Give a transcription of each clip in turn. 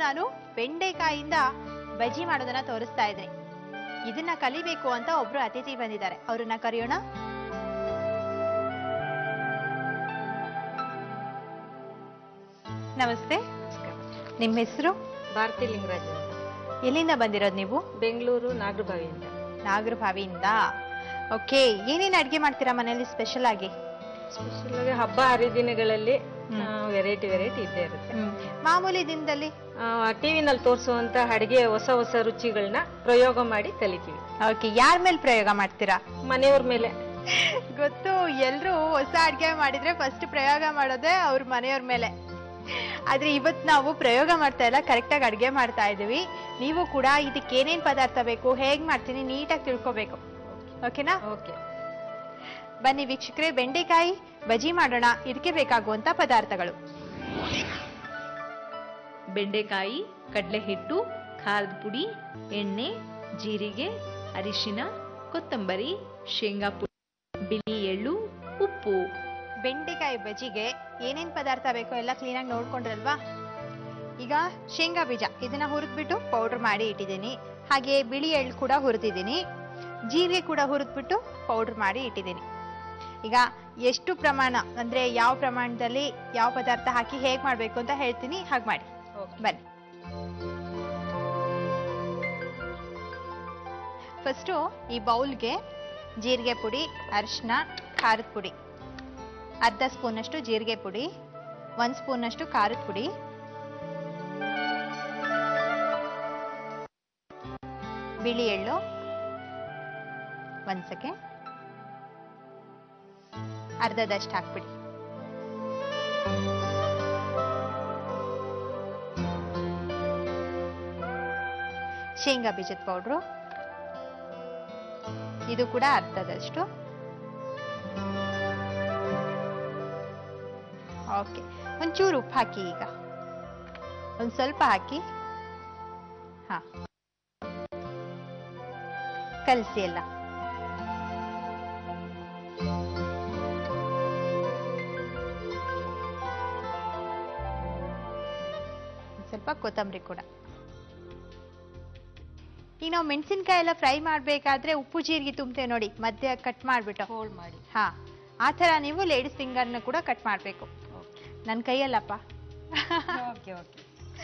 ನಾನು ಬೆಂಡೆಕಾಯಿಂದ ಬಜ್ಜಿ ಮಾಡೋದನ್ನ ತೋರಿಸ್ತಾ ಇದ್ದೀನಿ ಇದನ್ನ ಕಲಿಬೇಕು ಅಂತ ಒಬ್ರು ಅತಿಥಿ ಬಂದಿದ್ದಾರೆ ಅವ್ರನ್ನ ಕರೆಯೋಣ ನಮಸ್ತೆ ನಿಮ್ಮ ಹೆಸರು ಭಾರತಿ ಲಿಂಗರಾಜ್ ಅಂತ. ಎಲ್ಲಿಂದ ಬಂದಿರೋದು ನೀವು ಬೆಂಗಳೂರು ನಾಗರಬಾವಿಯಿಂದ ನಾಗರಭಾವಿಯಿಂದ ಓಕೆ ಏನೇನು ಅಡ್ಗೆ ಮಾಡ್ತೀರಾ ಮನೆಯಲ್ಲಿ ಸ್ಪೆಷಲ್ ಆಗಿ ಸ್ಪೆಷಲ್ ಆಗಿ ಹಬ್ಬ ಹರಿದಿನಗಳಲ್ಲಿ ವೆರೈಟಿ ವೆರೈಟಿ ಇದ್ದೇ ಇರುತ್ತೆ ಮಾಮೂಲಿ ದಿನದಲ್ಲಿ ಟಿವಿನಲ್ಲಿ ತೋರಿಸುವಂತ ಅಡಿಗೆ ಹೊಸ ಹೊಸ ರುಚಿಗಳನ್ನ ಪ್ರಯೋಗ ಮಾಡಿ ಕಲಿತೀವಿ ಓಕೆ ಯಾರ ಮೇಲೆ ಪ್ರಯೋಗ ಮಾಡ್ತೀರಾ ಮನೆಯವ್ರ ಮೇಲೆ ಗೊತ್ತು ಎಲ್ರು ಹೊಸ ಅಡ್ಗೆ ಮಾಡಿದ್ರೆ ಫಸ್ಟ್ ಪ್ರಯೋಗ ಮಾಡೋದೇ ಅವ್ರ ಮನೆಯವ್ರ ಮೇಲೆ ಆದ್ರೆ ಇವತ್ ನಾವು ಪ್ರಯೋಗ ಮಾಡ್ತಾ ಇಲ್ಲ ಕರೆಕ್ಟ್ ಆಗಿ ಅಡ್ಗೆ ಮಾಡ್ತಾ ಇದೀವಿ ನೀವು ಕೂಡ ಇದಕ್ಕೆ ಏನೇನ್ ಪದಾರ್ಥ ಬೇಕು ಹೇಗ್ ಮಾಡ್ತೀನಿ ನೀಟಾಗಿ ತಿಳ್ಕೊಬೇಕು ಓಕೆನಾ ಓಕೆ ಬನ್ನಿ ವೀಕ್ಷಕರೇ ಬೆಂಡೆಕಾಯಿ ಬಜಿ ಮಾಡೋಣ ಇದಕ್ಕೆ ಬೇಕಾಗುವಂತ ಪದಾರ್ಥಗಳು ಬೆಂಡೆಕಾಯಿ ಕಡಲೆ ಹಿಟ್ಟು ಖಾರದ ಪುಡಿ ಎಣ್ಣೆ ಜೀರಿಗೆ ಅರಿಶಿನ ಕೊತ್ತಂಬರಿ ಶೇಂಗಾ ಪುಡಿ ಬಿಳಿ ಎಳ್ಳು ಉಪ್ಪು ಬೆಂಡೆಕಾಯಿ ಬಜಿಗೆ ಏನೇನ್ ಪದಾರ್ಥ ಬೇಕೋ ಎಲ್ಲ ಕ್ಲೀನಾಗಿ ನೋಡ್ಕೊಂಡ್ರಲ್ವಾ ಈಗ ಶೇಂಗಾ ಬೀಜ ಇದನ್ನ ಹುರಿದ್ಬಿಟ್ಟು ಪೌಡರ್ ಮಾಡಿ ಇಟ್ಟಿದ್ದೀನಿ ಹಾಗೆ ಬಿಳಿ ಎಳ್ಳು ಕೂಡ ಹುರಿದಿದ್ದೀನಿ ಜೀರಿಗೆ ಕೂಡ ಹುರಿದ್ಬಿಟ್ಟು ಪೌಡರ್ ಮಾಡಿ ಇಟ್ಟಿದ್ದೀನಿ ಈಗ ಎಷ್ಟು ಪ್ರಮಾಣ ಅಂದ್ರೆ ಯಾವ ಪ್ರಮಾಣದಲ್ಲಿ ಯಾವ ಪದಾರ್ಥ ಹಾಕಿ ಹೇಗ್ ಮಾಡ್ಬೇಕು ಅಂತ ಹೇಳ್ತೀನಿ ಹಾಗೆ ಮಾಡಿ ಬನ್ನಿ ಫಸ್ಟು ಈ ಬೌಲ್ಗೆ ಜೀರಿಗೆ ಪುಡಿ ಅರಿಶಿನ ಖಾರದ ಪುಡಿ ಅರ್ಧ ಸ್ಪೂನಷ್ಟು ಜೀರಿಗೆ ಪುಡಿ ಒಂದು ಸ್ಪೂನಷ್ಟು ಖಾರದ ಪುಡಿ ಬಿಳಿ ಎಳ್ಳು ಒಂದು ಸೆಕೆಂಡ್ ಅರ್ಧದಷ್ಟು ಹಾಕ್ಬಿಡಿ ಶೇಂಗಾ ಬೀಜದ ಪೌಡ್ರು ಇದು ಕೂಡ ಅರ್ಧದಷ್ಟು ಓಕೆ ಒಂಚೂರು ಉಪ್ಪು ಹಾಕಿ ಈಗ ಒಂದು ಸ್ವಲ್ಪ ಹಾಕಿ ಹಾ ಕಲಸಿ ಎಲ್ಲ ಒಂದ್ ಸ್ವಲ್ಪ ಕೊತ್ತಂಬರಿ ಕೂಡ ಈಗ ನಾವು ಮೆಣಸಿನ್ಕಾಯಿ ಎಲ್ಲ ಫ್ರೈ ಮಾಡ್ಬೇಕಾದ್ರೆ ಉಪ್ಪು ಜೀರಿಗೆ ತುಂಬ್ತೇವೆ ನೋಡಿ ಮಧ್ಯ ಕಟ್ ಮಾಡ್ಬಿಟ್ಟು ಹೋಲ್ಡ್ ಮಾಡಿ ಹಾ ಆ ಥರ ನೀವು ಲೇಡೀಸ್ ಫಿಂಗರ್ನ ಕೂಡ ಕಟ್ ಮಾಡಬೇಕು ನನ್ನ ಕೈಯಲ್ಲಪ್ಪ ಓಕೆ ಓಕೆ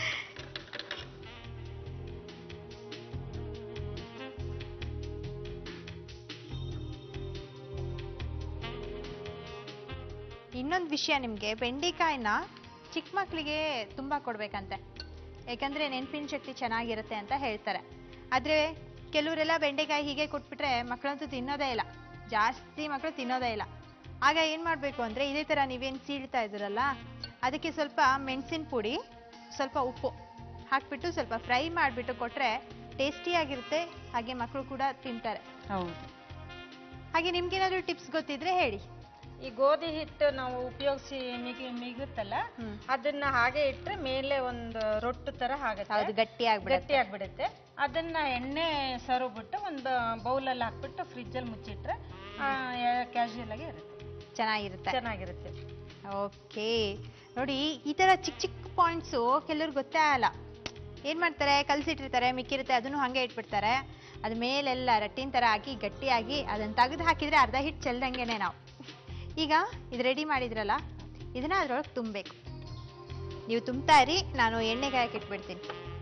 ಇನ್ನೊಂದು ವಿಷಯ ನಿಮಗೆ ಬೆಂಡೆಕಾಯಿನ ಚಿಕ್ಕ ಮಕ್ಕಳಿಗೆ ತುಂಬ ಕೊಡ್ಬೇಕಂತೆ ಯಾಕಂದ್ರೆ ನೆನಪಿನ ಶಕ್ತಿ ಚೆನ್ನಾಗಿರುತ್ತೆ ಅಂತ ಹೇಳ್ತಾರೆ ಆದ್ರೆ ಕೆಲವರೆಲ್ಲ ಬೆಂಡೆಕಾಯಿ ಹೀಗೆ ಕೊಟ್ಬಿಟ್ರೆ ಮಕ್ಕಳಂತೂ ತಿನ್ನೋದೇ ಇಲ್ಲ ಜಾಸ್ತಿ ಮಕ್ಕಳು ತಿನ್ನೋದೇ ಇಲ್ಲ ಆಗ ಏನ್ ಮಾಡ್ಬೇಕು ಅಂದ್ರೆ ಇದೇ ತರ ನೀವೇನ್ ಸೀಳ್ತಾ ಇದ್ದೀರಲ್ಲ ಅದಕ್ಕೆ ಸ್ವಲ್ಪ ಮೆಣಸಿನ ಪುಡಿ ಸ್ವಲ್ಪ ಉಪ್ಪು ಹಾಕ್ಬಿಟ್ಟು ಸ್ವಲ್ಪ ಫ್ರೈ ಮಾಡಿಬಿಟ್ಟು ಕೊಟ್ರೆ ಟೇಸ್ಟಿಯಾಗಿರುತ್ತೆ ಹಾಗೆ ಮಕ್ಕಳು ಕೂಡ ತಿಂತಾರೆ ಹೌದು ಹಾಗೆ ನಿಮ್ಗೇನಾದ್ರೂ ಟಿಪ್ಸ್ ಗೊತ್ತಿದ್ರೆ ಹೇಳಿ ಈ ಗೋಧಿ ಹಿಟ್ಟು ನಾವು ಉಪಯೋಗಿಸಿ ಮಿಗಿ ಮಿಗುತ್ತಲ್ಲ ಹ್ಮ್. ಅದನ್ನ ಹಾಗೆ ಇಟ್ರೆ ಮೇಲೆ ಒಂದು ರೊಟ್ಟು ತರ ಹೌದು ಆಗುತ್ತೆ ಗಟ್ಟಿ ಆಗ್ಬಿಡುತ್ತೆ ಗಟ್ಟಿ ಆಗ್ಬಿಡುತ್ತೆ ಅದನ್ನ ಎಣ್ಣೆ ಸರುಬಿಟ್ಟು ಒಂದು ಬೌಲಲ್ಲಿ ಹಾಕ್ಬಿಟ್ಟು ಫ್ರಿಜ್ಜಲ್ಲಿ ಮುಚ್ಚಿಟ್ರೆ ಕ್ಯಾಶುಯಲ್ ಆಗಿ ಇರುತ್ತೆ ಚೆನ್ನಾಗಿರುತ್ತೆ ಚೆನ್ನಾಗಿರುತ್ತೆ ಓಕೆ ನೋಡಿ ಈ ತರ ಚಿಕ್ಕ ಚಿಕ್ಕ ಪಾಯಿಂಟ್ಸು ಕೆಲವ್ರಿಗೆ ಗೊತ್ತೇ ಆಗಲ್ಲ ಏನ್ ಮಾಡ್ತಾರೆ ಕಲ್ಸಿಟ್ಟಿರ್ತಾರೆ ಮಿಕ್ಕಿರುತ್ತೆ ಅದನ್ನು ಹಂಗೆ ಇಟ್ಬಿಡ್ತಾರೆ ಅದ ಮೇಲೆಲ್ಲ ರಟ್ಟಿನ ತರ ಹಾಕಿ ಗಟ್ಟಿಯಾಗಿ ಅದನ್ನ ತೆಗೆದು ಹಾಕಿದ್ರೆ ಅರ್ಧ ಹಿಟ್ಟು ಚೆಲ್ದಂಗೆನೆ ನಾವು ಈಗ ಇದು ರೆಡಿ ಮಾಡಿದ್ರಲ್ಲ ಇದನ್ನ ಅದ್ರೊಳಗೆ ತುಂಬಬೇಕು ನೀವು ತುಂಬ್ತಾ ಇರಿ ನಾನು ಎಣ್ಣೆ ಕಾಯಕ್ಕೆ ಇಟ್ಬಿಡ್ತೀನಿ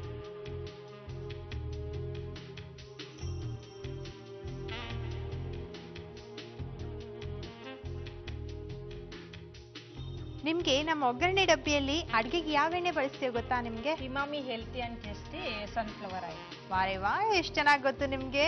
ನಿಮ್ಗೆ ನಮ್ಮ ಒಗ್ಗರಣೆ ಡಬ್ಬಿಯಲ್ಲಿ ಅಡ್ಗೆಗೆ ಯಾವ ಎಣ್ಣೆ ಬಳಸ್ತೀವಿ ಗೊತ್ತಾ ನಿಮ್ಗೆ Emami healthy and tasty sunflower oil ವಾರೆ ವಾ ಎಷ್ಟು ಚೆನ್ನಾಗಿ ಗೊತ್ತು ನಿಮ್ಗೆ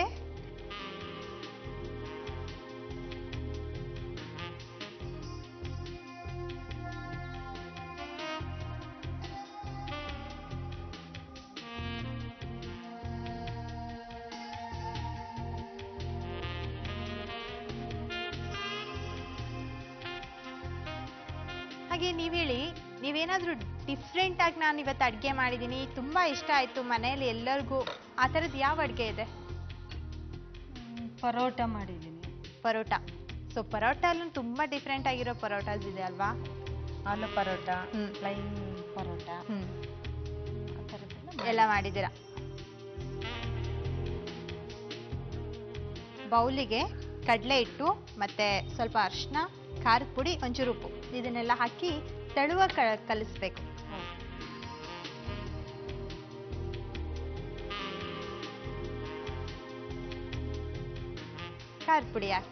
ಹಾಗೆ ನೀವ್ ಹೇಳಿ ನೀವೇನಾದ್ರೂ ಡಿಫ್ರೆಂಟ್ ಆಗಿ ನಾನು ಇವತ್ತು ಅಡ್ಗೆ ಮಾಡಿದೀನಿ ತುಂಬಾ ಇಷ್ಟ ಆಯ್ತು ಮನೆಯಲ್ಲಿ ಎಲ್ಲರಿಗೂ ಆ ಥರದ್ದು ಯಾವ ಅಡ್ಗೆ ಇದೆ ಪರೋಟ ಮಾಡಿದ್ದೀನಿ ಪರೋಟ ಸೊ ಪರೋಟ ಅಲ್ಲೂ ತುಂಬಾ ಡಿಫ್ರೆಂಟ್ ಆಗಿರೋ ಪರೋಟಾಸ್ ಇದೆ ಅಲ್ವಾ ಆಲೂ ಪರೋಟ ಹ್ಮ್. ಪ್ಲೈನ್ ಪರೋಟ ಹ್ಮ್ ಆ ಥರದ್ದೆಲ್ಲ ಎಲ್ಲ ಮಾಡಿದ್ದೀರಾ ಬೌಲಿಗೆ ಕಡಲೆ ಹಿಟ್ಟು ಮತ್ತೆ ಸ್ವಲ್ಪ ಅರಿಶಿನ ಖಾರದ ಪುಡಿ ಒಂಚೂರು ಉಪ್ಪು ಇದನ್ನೆಲ್ಲ ಹಾಕಿ ತೆಳುವ ಕಲಿಸ್ಬೇಕು ಖಾರದ ಪುಡಿ ಹಾಕಿ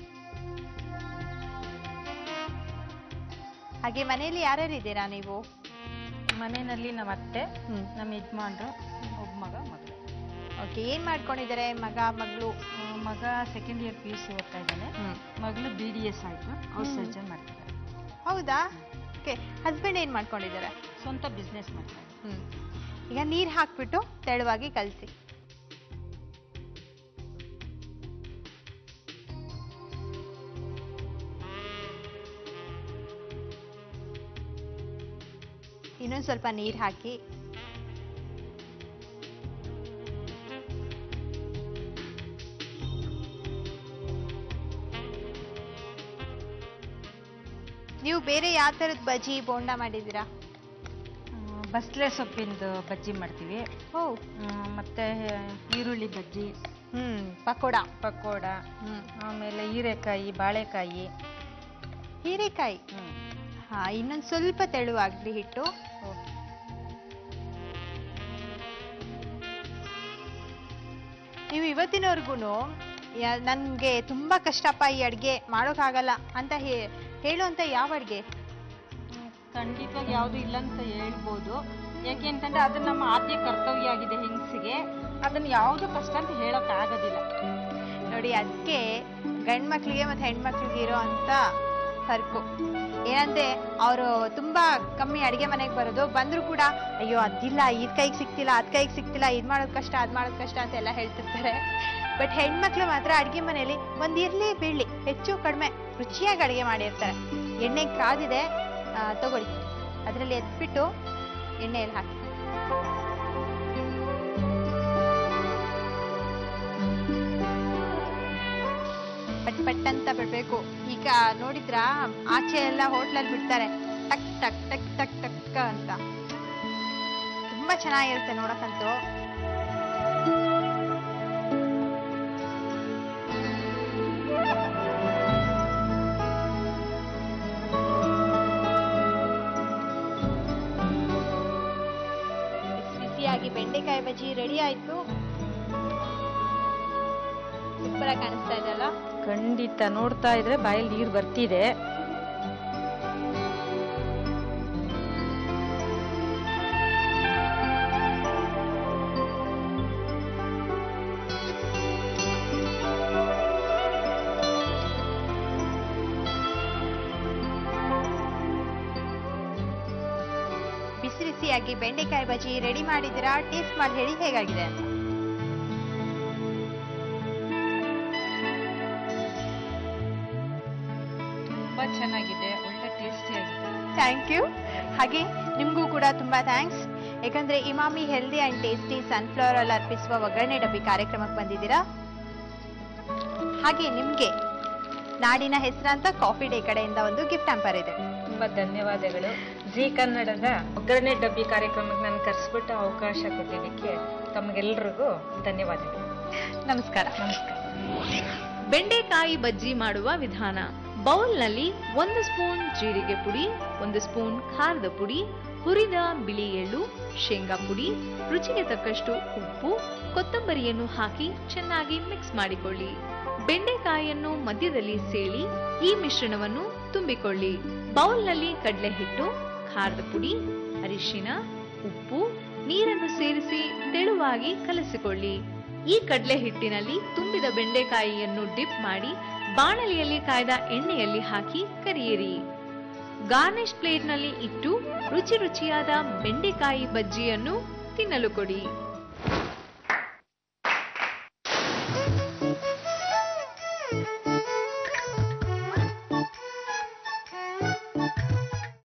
ಹಾಗೆ ಮನೆಯಲ್ಲಿ ಯಾರ್ಯಾರು ಇದ್ದೀರಾ ನೀವು ಮನೆಯಲ್ಲಿ ನಮ್ಮ ಅತ್ತೆ ಹ್ಮ್ ನಮ್ಮ ಯಜಮಾನ್ರು ಒಬ್ಬ ಮಗ ಮಗಳು ಓಕೆ ಏನ್ ಮಾಡ್ಕೊಂಡಿದ್ದಾರೆ ಮಗ ಮಗಳು ಆ, ಮಗ second year P U C ಓದ್ತಾ ಇದ್ದಾನೆ ಹ್ಮ್ ಮಗಳು ಬಿ ಡಿ ಎಸ್ ಆಯ್ತು ಹೌಸ್ ಹ್ಮ್. ಸರ್ಜನ್ ಮಾಡ್ತಿದ್ದಾರೆ ಹೌದಾ ಓಕೆ ಹಸ್ಬೆಂಡ್ ಏನ್ ಮಾಡ್ಕೊಂಡಿದ್ದಾರೆ ಸ್ವಂತ ಬಿಸ್ನೆಸ್ ಮಾಡ್ತಾರೆ ಹ್ಮ್ ಈಗ ನೀರ್ ಹಾಕ್ಬಿಟ್ಟು ತೆಳುವಾಗಿ ಕಲಸಿ ಇನ್ನೊಂದು ಸ್ವಲ್ಪ ನೀರ್ ಹಾಕಿ ನೀವು ಬೇರೆ ಯಾವ ಥರದ ಬಜ್ಜಿ ಬೋಂಡ ಮಾಡಿದ್ದೀರಾ ಆ, ಬಸ್ಲೆ ಸೊಪ್ಪಿಂದು ಬಜ್ಜಿ ಮಾಡ್ತೀವಿ ಓ ಆ, ಮತ್ತೆ ಈರುಳ್ಳಿ ಬಜ್ಜಿ ಹ್ಮ್ ಪಕೋಡ ಪಕೋಡ ಹ್ಮ್ ಆಮೇಲೆ ಹೀರೆಕಾಯಿ ಬಾಳೆಕಾಯಿ ಹೀರೆಕಾಯಿ ಹ್ಮ್. ಹಾ ಇನ್ನೊಂದು ಸ್ವಲ್ಪ ತೆಳುವಾಗ್ಲಿ ಹಿಟ್ಟು ಓಕೆ. ನೀವು ಇವತ್ತಿನವರೆಗೂ ನನ್ಗೆ ತುಂಬಾ ಕಷ್ಟಪ್ಪ ಈ ಅಡ್ಗೆ ಮಾಡೋಕ್ಕಾಗಲ್ಲ ಅಂತ ಹೇ- ಹೇಳುವಂತ ಯಾವ ಅಡ್ಗೆ ಹ್ಮ್, ಖಂಡಿತವಾಗಿ ಯಾವುದು ಇಲ್ಲ ಅಂತ ಹೇಳ್ಬೋದು ಯಾಕೆ ಅಂತಂದ್ರೆ ಅದು ನಮ್ಮ ಆದ್ಯ ಕರ್ತವ್ಯ ಆಗಿದೆ ಹೆಂಗಸಿಗೆ ಅದನ್ನ ಯಾವುದು ಕಷ್ಟ ಅಂತ ಹೇಳಕ್ ಆಗೋದಿಲ್ಲ ನೋಡಿ ಅದಕ್ಕೆ ಗಂಡ್ ಮಕ್ಳಿಗೆ ಮತ್ತೆ ಹೆಣ್ಮಕ್ಳಿಗೆ ಇರೋ ಅಂತ ಫರ್ಕು ಏನಂದ್ರೆ ಅವರು ತುಂಬಾ ಕಮ್ಮಿ ಅಡಿಗೆ ಮನೆಗೆ ಬರೋದು ಬಂದ್ರು ಕೂಡ ಅಯ್ಯೋ ಅದಿಲ್ಲ ಇದ್ ಕೈಗೆ ಸಿಕ್ತಿಲ್ಲ ಅದ್ ಕೈಗೆ ಸಿಕ್ತಿಲ್ಲ ಇದ್ ಮಾಡೋದ್ ಕಷ್ಟ ಅದ್ ಮಾಡೋದ್ ಕಷ್ಟ ಅಂತ ಎಲ್ಲ ಹೇಳ್ತಿರ್ತಾರೆ ಬಟ್ ಹೆಣ್ಮಕ್ಳು ಮಾತ್ರ ಅಡಿಗೆ ಮನೆಯಲ್ಲಿ ಒಂದ್ ಇರ್ಲಿ ಬೀಳ್ಲಿ ಹೆಚ್ಚು ಕಡಿಮೆ ರುಚಿಯಾಗಿ ಅಡಿಗೆ ಮಾಡಿರ್ತಾರೆ ಎಣ್ಣೆ ಕಾದಿದೆ ಆ, ತಗೊಳ್ಳಿ ಅದರಲ್ಲಿ ಎತ್ಬಿಟ್ಟು ಎಣ್ಣೆಯಲ್ಲಿ ಹಾಕಿ ಪಟ್ ಪಟ್ ಅಂತ ಬಿಡ್ಬೇಕು ಈಗ ನೋಡಿದ್ರಾ ಆಚೆ ಎಲ್ಲ ಹೋಟ್ಲಲ್ಲಿ ಬಿಡ್ತಾರೆ ಟಕ್ ಟಕ್ ಟಕ್ ಟಕ್ ಟಕ್ ಅಂತ ತುಂಬಾ ಚೆನ್ನಾಗಿರುತ್ತೆ ನೋಡಕ್ಕಂತೂ ಬಿಸಿ ಬಿಸಿಯಾಗಿ ಬೆಂಡೆಕಾಯಿ ಬಜ್ಜಿ ರೆಡಿ ಆಯ್ತು ಸೂಪರ್ ಆಗಿ ಕಾಣಿಸ್ತಾ ಇದೆ ಅಲ್ಲ ಖಂಡಿತ ನೋಡ್ತಾ ಇದ್ರೆ ಬಾಯಲ್ಲಿ ನೀರು ಬರ್ತಿದೆ ಬಿಸಿ ಬಿಸಿಯಾಗಿ ಬೆಂಡೆಕಾಯಿ ಬಜ್ಜಿ ರೆಡಿ ಮಾಡಿದ್ದೀರಾ ಟೇಸ್ಟ್ ಮಾಡಿ ಹೇಳಿ ಹೇಗಾಗಿದೆ ಅಂತ ತುಂಬಾ ಚೆನ್ನಾಗಿದೆ ಒಳ್ಳೆ ಟೇಸ್ಟಿ ಆಗಿದೆ ಥ್ಯಾಂಕ್ ಯು ಹಾಗೆ ನಿಮಗೂ ಕೂಡ ತುಂಬಾ ಥ್ಯಾಂಕ್ಸ್ ಯಾಕಂದ್ರೆ Emami healthy and tasty sunflower ಅಲ್ಲಿ ಅರ್ಪಿಸುವ ಒಗ್ಗರಣೆ ಡಬ್ಬಿ ಕಾರ್ಯಕ್ರಮಕ್ಕೆ ಬಂದಿದ್ದೀರಾ ಹಾಗೆ ನಿಮ್ಗೆ ನಾಡಿನ ಹೆಸರಾಂತ ಕಾಫಿ ಡೇ ಕಡೆಯಿಂದ ಒಂದು ಗಿಫ್ಟ್ ಹ್ಯಾಂಪರ್ ಇದೆ ತುಂಬಾ ಧನ್ಯವಾದಗಳು ಜಿ ಕನ್ನಡದ ಒಗ್ಗರಣೆ ಡಬ್ಬಿ ಕಾರ್ಯಕ್ರಮಕ್ಕೆ ನಾನು ಕರೆಸ್ಬಿಟ್ಟು ಅವಕಾಶ ಕೊಟ್ಟಿದ್ದಕ್ಕೆ ತಮಗೆಲ್ರಿಗೂ ಧನ್ಯವಾದಗಳು ನಮಸ್ಕಾರ ನಮಸ್ಕಾರ ಬೆಂಡೆಕಾಯಿ ಬಜ್ಜಿ ಮಾಡುವ ವಿಧಾನ ಬೌಲ್ನಲ್ಲಿ ಒಂದು ಸ್ಪೂನ್ ಜೀರಿಗೆ ಪುಡಿ ಒಂದು ಸ್ಪೂನ್ ಖಾರದ ಪುಡಿ ಹುರಿದ ಬಿಳಿ ಎಳ್ಳು ಶೇಂಗಾ ಪುಡಿ ರುಚಿಗೆ ತಕ್ಕಷ್ಟು ಉಪ್ಪು ಕೊತ್ತಂಬರಿಯನ್ನು ಹಾಕಿ ಚೆನ್ನಾಗಿ ಮಿಕ್ಸ್ ಮಾಡಿಕೊಳ್ಳಿ ಬೆಂಡೆಕಾಯಿಯನ್ನು ಮಧ್ಯದಲ್ಲಿ ಸೇಳಿ ಈ ಮಿಶ್ರಣವನ್ನು ತುಂಬಿಕೊಳ್ಳಿ ಬೌಲ್ನಲ್ಲಿ ಕಡಲೆ ಹಿಟ್ಟು ಖಾರದ ಪುಡಿ ಅರಿಶಿನ ಉಪ್ಪು ನೀರನ್ನು ಸೇರಿಸಿ ತೆಳುವಾಗಿ ಕಲಸಿಕೊಳ್ಳಿ ಈ ಕಡಲೆ ಹಿಟ್ಟಿನಲ್ಲಿ ತುಂಬಿದ ಬೆಂಡೆಕಾಯಿಯನ್ನು ಡಿಪ್ ಮಾಡಿ ಬಾಣಲಿಯಲ್ಲಿ ಕಾಯ್ದ ಎಣ್ಣೆಯಲ್ಲಿ ಹಾಕಿ ಕರಿಯಿರಿ ಗಾರ್ನಿಶ್ ಪ್ಲೇಟ್ನಲ್ಲಿ ಇಟ್ಟು ರುಚಿ ರುಚಿಯಾದ ಬೆಂಡೆಕಾಯಿ ಬಜ್ಜಿಯನ್ನು ತಿನ್ನಲು ಕೊಡಿ